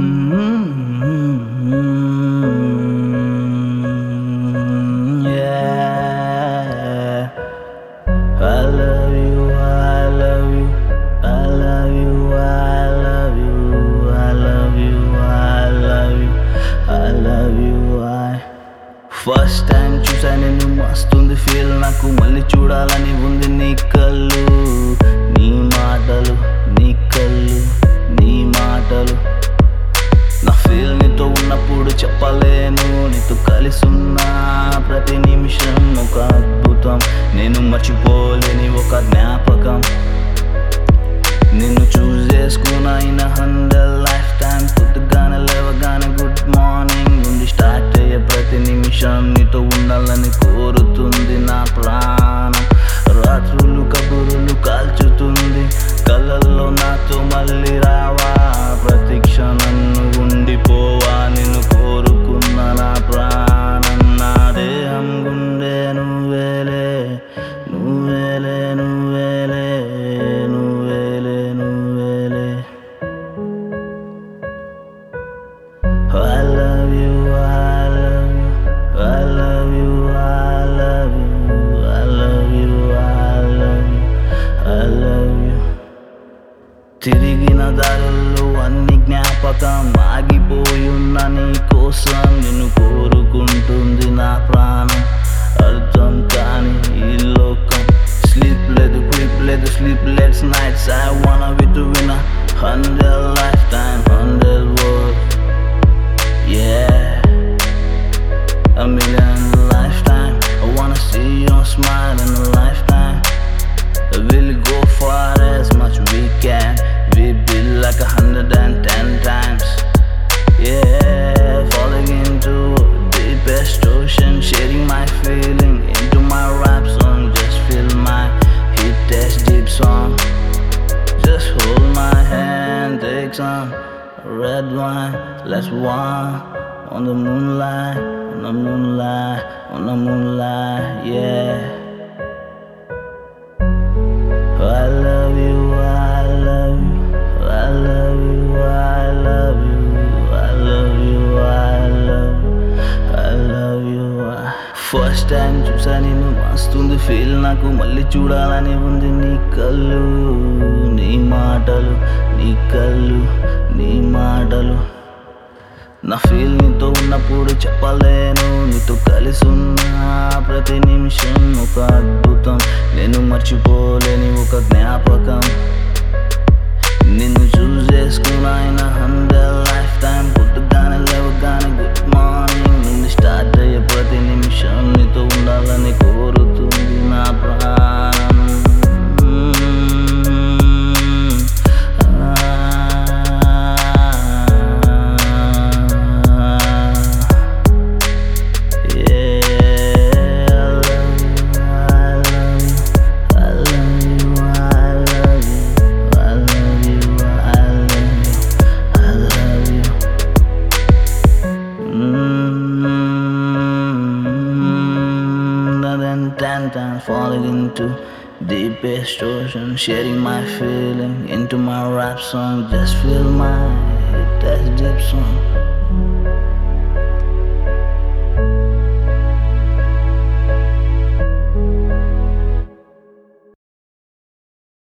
Yeah. I love you, I love you, I love you, I love you, I love you, I love you, I love you, I first time చూసా నిన్ను మస్తుంది feel నాకు మళ్ళీ చూడాలని ఉంది నీ కళ్ళు నీ మాటలు నీ కళ్ళు నీ మాటలు నా ఫీల్ నీతో ఉన్నప్పుడు చెప్పలేను నీతో కలిసి ఉన్న ప్రతి నిమిషం ఒక అద్భుతం నేను మర్చిపోలేని ఒక జ్ఞాపకం నిన్ను చూస్ చేసుకున్న ఇన్ హండ్రెడ్ లైఫ్ టైం పొద్దుగానే లేవగానే గుడ్ మార్నింగ్ నుండి స్టార్ట్ అయ్యే ప్రతి నిమిషం నీతో ఉండాలని కోరుతుంది నా ప్రాణం రాత్రులు కబురులు కాల్చుతుంది కళ్ళల్లో నాతో మళ్ళీ రావా ప్రతి క్షణం నువ్వు ఉండిపోవా నిన్ను కోరుకున్న నా ప్రాణం నా దేహం గుండె నువ్వేలే నువ్వేలే నువ్వేలే నువ్వేలే నువ్వేలే I love you, I love you, I love you, I love you, I love you, I love you, I love you. తిరిగిన దారుల్లో అన్ని జ్ఞాపకం ఆగిపోయున్న నీ కోసం నిన్ను కోరుకుంటుంది నా ప్రాణం అర్థం కాని ఈ లోకం స్లీప్ లేదు క్లిప్ లేదు sleep let's nights I want with win hundred lifetime hundred word Yeah, a million lifetime. I wanna see your smile in a lifetime. We'll go far as much we can. We build like a hundred and ten times. Yeah, falling into deepest ocean, sharing my feeling into my rap song. Just feel my hit test deep song. Just hold my hand, take some red wine. Let's wine on the moonlight, on the moonlight, on the moonlight, yeah. I love you, I love you, I love you, I love you, I love you, I love you, I love you. First time చూసా నిన్ను మస్తుంది feel నాకు మళ్ళీ చూడాలని ఉంది నీ కళ్ళు నీ మాటలు నీ కళ్ళు నీ మాటలు నా ఫీల్ నీతో ఉన్నప్పుడు చెప్పలేను నీతో కలిసి ఉన్న ప్రతి నిమిషం ఒక అద్భుతం నేను మర్చిపోలేని ఒక జ్ఞాపకం నిన్ను చూస్ చేసుకున్న ఆయన హండ్రెడ్ లైఫ్ టైం పొద్దుగానే లేవగానే గుడ్ మార్నింగ్ నుండి స్టార్ట్ అయ్యే ప్రతి నిమిషం నీతో ఉండాలని కోరుతుంది నా ప్రాణం Ten times falling into deepest ocean, sharing my feeling into my rap song. Just feel my hit that deep song.